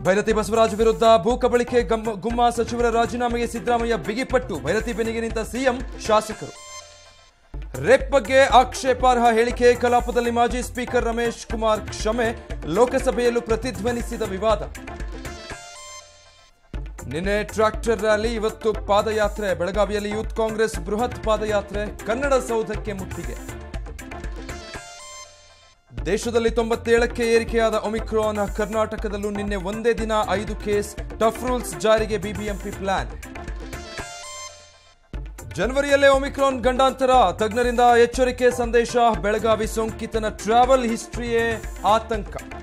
ಭೈರತಿ ಬಸವರಾಜ್ ವಿರುದ್ಧ ಭೂ ಕಬಳಿಕೆ ಗಮ್ಮ- ಗುಮ್ಮ ಸಚಿವರ ರಾಜೀನಾಮೆಗೆ ಸಿದ್ದರಾಮಯ್ಯ ಬಿಗಿಪಟ್ಟು ಭೈರತಿ ಬೆನ್ನಿಗೆ ನಿಂತ ಸಿಎಂ ಶಾಸಕರು ರೇಪ್ ಬಗ್ಗೆ ಆಕ್ಷೇಪಾರ್ಹ ಹೇಳಿಕೆ ಕಲಾಪದಲ್ಲಿ ಮಾಜಿ ಸ್ಪೀಕರ್ ರಮೇಶ್ ಕುಮಾರ್ ಕ್ಷಮೆ ಲೋಕಸಭೆಯಲ್ಲೂ ಪ್ರತಿಧ್ವನಿಸಿದ ವಿವಾದ ನಿನ್ನೆ ಟ್ರ್ಯಾಕ್ಟರ್ ರ್ಯಾಲಿ ಇವತ್ತು ಪಾದಯಾತ್ರೆ ಬೆಳಗಾವಿಯಲ್ಲಿ ಯೂತ್ ಕಾಂಗ್ರೆಸ್ ಬೃಹತ್ ಪಾದಯಾತ್ರೆ ಕನ್ನಡ ಸೌಧಕ್ಕೆ ಮುತ್ತಿಗೆ ದೇಶದಲ್ಲಿ ತೊಂಬತ್ತೇಳಕ್ಕೆ ಏರಿಕೆಯಾದ ಒಮಿಕ್ರಾನ್ ಕರ್ನಾಟಕದಲ್ಲೂ ನಿನ್ನೆ ಒಂದೇ ದಿನ ಐದು ಕೇಸ್ ಟಫ್ ರೂಲ್ಸ್ ಜಾರಿಗೆ ಬಿಬಿಎಂಪಿ ಪ್ಲಾನ್ ಜನವರಿಯಲ್ಲೇ ಒಮಿಕ್ರಾನ್ ಗಂಡಾಂತರ ತಜ್ಞರಿಂದ ಎಚ್ಚರಿಕೆ ಸಂದೇಶ ಬೆಳಗಾವಿ ಸೋಂಕಿತನ ಟ್ರಾವೆಲ್ ಹಿಸ್ಟ್ರಿಯೇ ಆತಂಕ